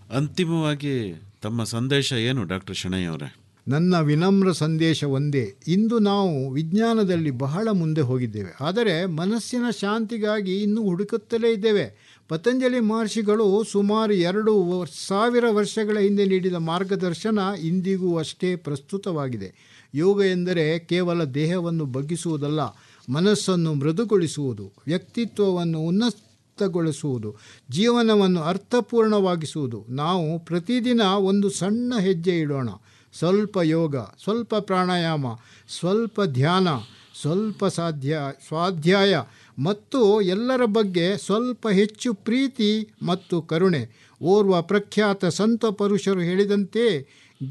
ಅಂತಿಮವಾಗಿ ತಮ್ಮ ಸಂದೇಶ ಏನು ಡಾಕ್ಟರ್ ಶೆಣೈ ಅವರೇ ನನ್ನ ವಿನಮ್ರ ಸಂದೇಶ ಒಂದೇ ಇಂದು ನಾವು ವಿಜ್ಞಾನದಲ್ಲಿ ಬಹಳ ಮುಂದೆ ಹೋಗಿದ್ದೇವೆ ಆದರೆ ಮನಸ್ಸಿನ ಶಾಂತಿಗಾಗಿ ಇನ್ನೂ ಹುಡುಕುತ್ತಲೇ ಇದ್ದೇವೆ ಪತಂಜಲಿ ಮಹರ್ಷಿಗಳು ಸುಮಾರು ಎರಡು ವರ್- ಸಾವಿರ ವರ್ಷಗಳ ಹಿಂದೆ ನೀಡಿದ ಮಾರ್ಗದರ್ಶನ ಇಂದಿಗೂ ಅಷ್ಟೇ ಪ್ರಸ್ತುತವಾಗಿದೆ ಯೋಗ ಎಂದರೆ ಕೇವಲ ದೇಹವನ್ನು ಬಗ್ಗಿಸುವುದಲ್ಲ ಮನಸ್ಸನ್ನು ಮೃದುಗೊಳಿಸುವುದು ವ್ಯಕ್ತಿತ್ವವನ್ನು ಉನ್ನತಗೊಳಿಸುವುದು ಜೀವನವನ್ನು ಅರ್ಥಪೂರ್ಣವಾಗಿಸುವುದು ನಾವು ಪ್ರತಿದಿನ ಒಂದು ಸಣ್ಣ ಹೆಜ್ಜೆ ಇಡೋಣ ಸ್ವಲ್ಪ ಯೋಗ ಸ್ವಲ್ಪ ಪ್ರಾಣಾಯಾಮ ಸ್ವಲ್ಪ ಧ್ಯಾನ ಸ್ವಲ್ಪ ಸಾಧ್ಯ ಸ್ವಾಧ್ಯಾಯ ಮತ್ತು ಎಲ್ಲರ ಬಗ್ಗೆ ಸ್ವಲ್ಪ ಹೆಚ್ಚು ಪ್ರೀತಿ ಮತ್ತು ಕರುಣೆ ಓರ್ವ ಪ್ರಖ್ಯಾತ ಸಂತ ಪುರುಷರು ಹೇಳಿದಂತೆ